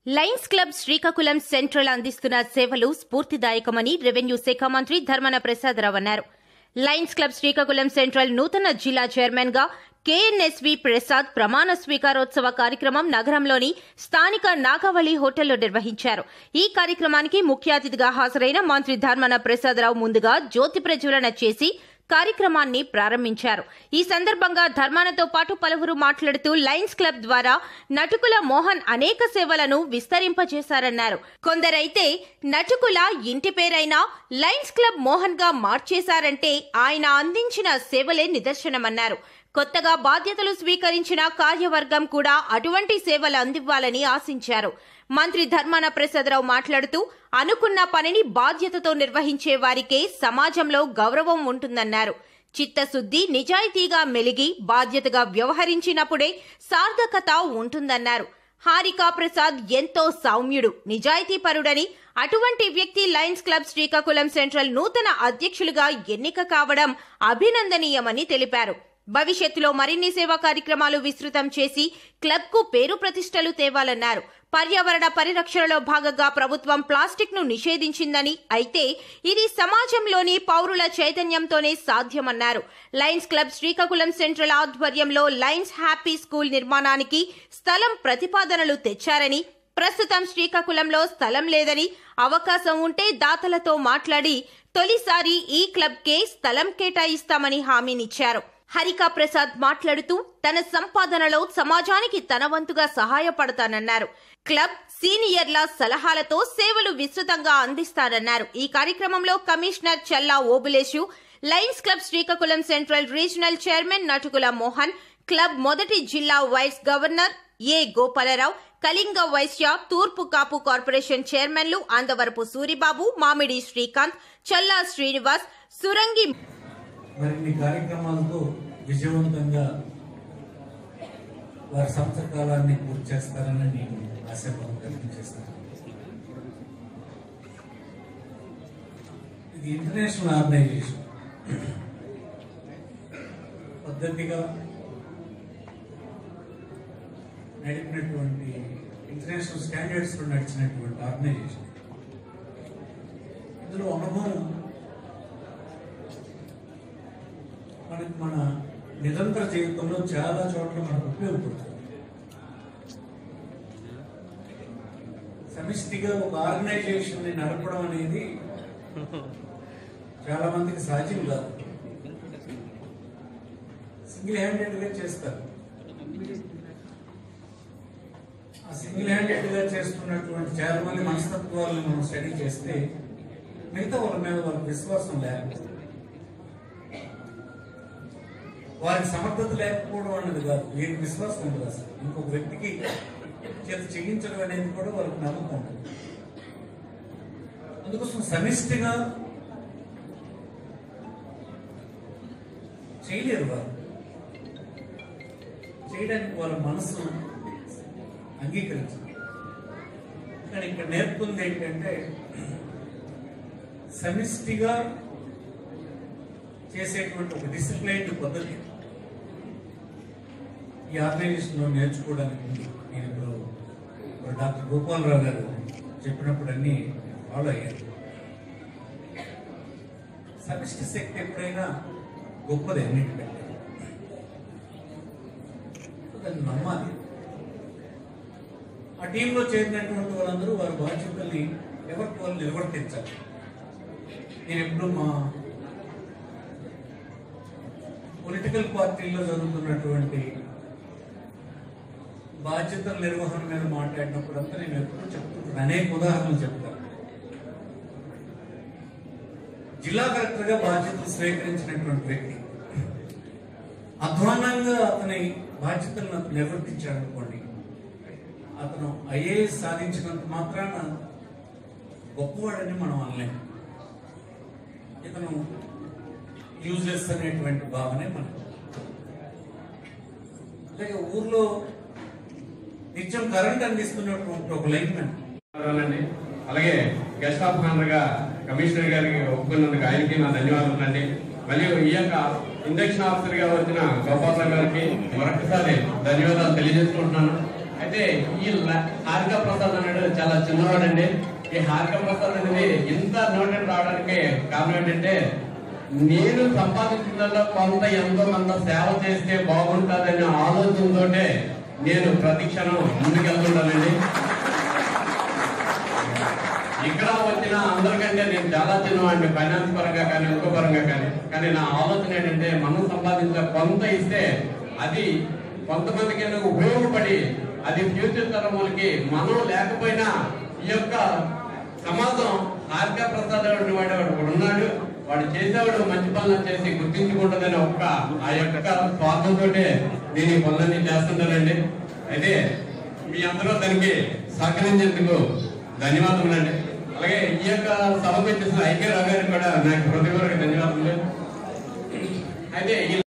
Lions club Srikakulam central అందిస్తున్న సేవలు స్ఫూర్తిదాయకమని revenue శాఖ మంత్రి ధర్మన ప్రసాదరావు అన్నారు లయన్స్ క్లబ్ శ్రీకాకుళం సెంట్రల్ నూతన జిల్లా చైర్మన్ గా కేఎన్ఎస్వి ప్రసాద్ ప్రమాణ స్వీకారోత్సవ కార్యక్రమం నగరంలోని స్థానిక నాగావళి హోటల్లో నిర్వహించారు ఈ కార్యక్రమానికి ముఖ్య అతిథిగా హాజరైన మంత్రి ధర్మన ప్రసాదరావు ముందుగా జ్యోతి ప్రజ్వలన చేసి కార్యక్రమాన్ని ప్రారంభించారు ఈ సందర్భంగా ధర్మానతో పాటు పలువురు మాట్లాడుతూ లయన్స్ క్లబ్ ద్వారా నటుకుల మోహన్ అనేక సేవలను విస్తరింపజేశారన్నారు కొందరైతే నటుకుల ఇంటి పేరైనా లయన్స్ క్లబ్ మోహన్ గా మార్చేశారంటే ఆయన అందించిన సేవలే నిదర్శనమన్నారు కొత్తగా బాధ్యతలు స్వీకరించిన కార్యవర్గం కూడా అటువంటి సేవలు అందివ్వాలని ఆశించారు మంత్రి ధర్మాన ప్రసాదరావు మాట్లాడుతూ అనుకున్న పనిని బాధ్యతతో నిర్వహించే వారికే సమాజంలో గౌరవం ఉంటుందన్నారు చిత్తశుద్ధి నిజాయితీగా మెలిగి బాధ్యతగా వ్యవహరించినప్పుడే సార్థకత ఉంటుందన్నారు హారికా ప్రసాద్ ఎంతో సౌమ్యుడు నిజాయితీపరుడని అటువంటి వ్యక్తి లయన్స్ క్లబ్ శ్రీకాకుళం సెంట్రల్ నూతన అధ్యక్షులుగా ఎన్నిక కావడం అభినందనీయమని తెలిపారు భవిష్యత్తులో మరిన్ని సేవా కార్యక్రమాలు విస్తృతం చేసి క్లబ్ కు పేరు ప్రతిష్టలు తేవాలన్నారు పర్యావరణ పరిరక్షణలో భాగంగా ప్రభుత్వం ప్లాస్టిక్ ను నిషేధించిందని అయితే ఇది సమాజంలోని పౌరుల చైతన్యంతోనే సాధ్యమన్నారు లయన్స్ క్లబ్ శ్రీకాకుళం సెంట్రల్ ఆధ్వర్యంలో లయన్స్ హ్యాపీ స్కూల్ నిర్మాణానికి స్థలం ప్రతిపాదనలు తెచ్చారని ప్రస్తుతం శ్రీకాకుళంలో స్థలం లేదని అవకాశం ఉంటే దాతలతో మాట్లాడి తొలిసారి ఈ క్లబ్కే స్థలం కేటాయిస్తామని హామీనిచ్చారు హరికా ప్రసాద్ మాట్లాడుతూ తన సంపాదనలో సమాజానికి తన వంతుగా సహాయపడతానన్నారు క్లబ్ సీనియర్ల సలహాలతో సేవలు విస్తృతంగా అందిస్తానన్నారు ఈ కార్యక్రమంలో commissioner Challa Obulesu lions club Srikakulam central regional chairman Natukula Mohan club మొదటి జిల్లా vice governor A Gopala Rao Kalinga Vysya తూర్పు కాపు కార్పొరేషన్ చైర్మన్లు అందవరపు సూరిబాబు మామిడి శ్రీకాంత్ చల్లా శ్రీనివాస్ సురంగి మరిన్ని కార్యక్రమాలతో విజయవంతంగా వారి సంవత్సర కాలాన్ని పూర్తి చేస్తారని నేను ఆశాభావం వ్యక్తం చేస్తాను ఇది ఇంటర్నేషనల్ ఆర్గనైజేషన్ పద్ధతిగా నడిపినటువంటి ఇంటర్నేషనల్ స్టాండర్డ్స్ లో నడిచినటువంటి ఆర్గనైజేషన్ ఇందులో అనుభవం మనకి మన నిరంతర జీవితంలో చాలా చోట్ల మనకు ఉపయోగపడుతుంది సమిష్టిగా ఒక ఆర్గనైజేషన్ ని నడపడం అనేది చాలా మందికి సాధ్యం కాదు సింగిల్ హ్యాండెడ్ గా చేస్తారు ఆ సింగిల్ హ్యాండెడ్ గా చేస్తున్నటువంటి చాలా మంది మనస్తత్వాలను మనం స్టడీ చేస్తే మిగతా వాళ్ళ మీద వాళ్ళకి విశ్వాసం లేకపోతే వారికి సమర్థత లేకపోవడం అన్నది కాదు వీరికి విశ్వాసం ఉండదు అసలు ఇంకొక వ్యక్తికి చేత చేయించడం అనేది కూడా వాళ్ళకి నమ్మకం ఉంటుంది అందుకోసం సమిష్టిగా చేయలేరు వారు చేయడానికి వాళ్ళ మనసు అంగీకరించదు కానీ ఇక్కడ నేర్పుంది ఏంటంటే సమిష్టిగా చేసేటువంటి ఒక డిసిప్లైన్డ్ పద్ధతి ఈ ఆర్గనైజేషన్ లో నేర్చుకోవడానికి ఉంది. నేను ఇప్పుడు ఇప్పుడు డాక్టర్ గోపాలరావు గారు చెప్పినప్పుడు అన్ని ఫాలో అయ్యారు సమిష్టి శక్తి ఎప్పుడైనా గొప్పది అన్నిటికంటే దాన్ని నమ్మాలి ఆ టీంలో చేరినటువంటి వాళ్ళందరూ వారి బాధ్యతల్ని ఎవరికి వాళ్ళు నిర్వర్తించాలి నేను ఎప్పుడు మా పొలిటికల్ పార్టీల్లో జరుగుతున్నటువంటి బాధ్యతల నిర్వహణ మీద మాట్లాడినప్పుడు అంతా నేను ఎప్పుడూ చెప్తుంటాను అనేక ఉదాహరణలు చెప్తాను జిల్లా కలెక్టర్ గా బాధ్యతలు స్వీకరించినటువంటి వ్యక్తి అధ్వానంగా అతని బాధ్యతలను అతను నిర్వర్తించాడు అనుకోండి అతను ఐఏఎస్ సాధించినంత మాత్రాన గొప్పవాడని మనం అనలేము ఇతను యూజ్లెస్ అనేటువంటి భావనే మనకు అలాగే ఊర్లో నిత్యం కరెంట్ అందిస్తున్నటువంటి ఒక లైన్మెన్ ధన్యవాదాలండి అలాగే గెస్ట్ ఆఫ్ ఆనర్ గా కమిషనర్ గారికి ఒప్పుకున్నందుకు ఆయనకి నా ధన్యవాదాలండి మరియు ఈ యొక్క ఇంజక్షన్ ఆఫీసర్ గా వచ్చిన గోపాలరావు గారికి మరొకసారి ధన్యవాదాలు తెలియజేసుకుంటున్నాను అయితే అయితే ఈ ల- హారిక ప్రసాద్ అనేది చాలా చిన్నవాడండి ఈ హారిక ప్రసాద్ అనేది ఇంత నోటెడ్ రావడానికి కారణం ఏంటంటే నేను సంపాదించిన కొంత ఎంతో కొంత సేవ చేస్తే బాగుంటుందనే ఆలోచనతోటే నేను ప్రతి క్షణం ముందుకెళ్తుంటానండి ఇక్కడ వచ్చిన అందరికంటే నేను చాలా చిన్నవాడిని ఫైనాన్స్ పరంగా కానీ ఇంకో పరంగా కానీ కానీ నా ఆలోచన ఏంటంటే మనం సంపాదించిన కొంత ఇస్తే అది కొంతమందికి ఉపయోగపడి అది ఫ్యూచర్ తరములకి మనం లేకపోయినా ఈ యొక్క సమాజం హారికా ప్రసాద్ అనే వాడు ఒకడు ఉన్నాడు వాడు చేసేవాడు మంచి పనులు చేసి గుర్తించుకుంటుందని ఒక్క ఆ యొక్క స్వార్థంతో నేను ఈ పనులన్నీ చేస్తుంటానండి అయితే మీ అందరూ దానికి సహకరించేందుకు ధన్యవాదములండి అలాగే ఈ యొక్క సభకు వచ్చేసిన ఐక్య రావు గారికి కూడా నాకు హృదయపూర్వక ధన్యవాదములు అయితే ఈ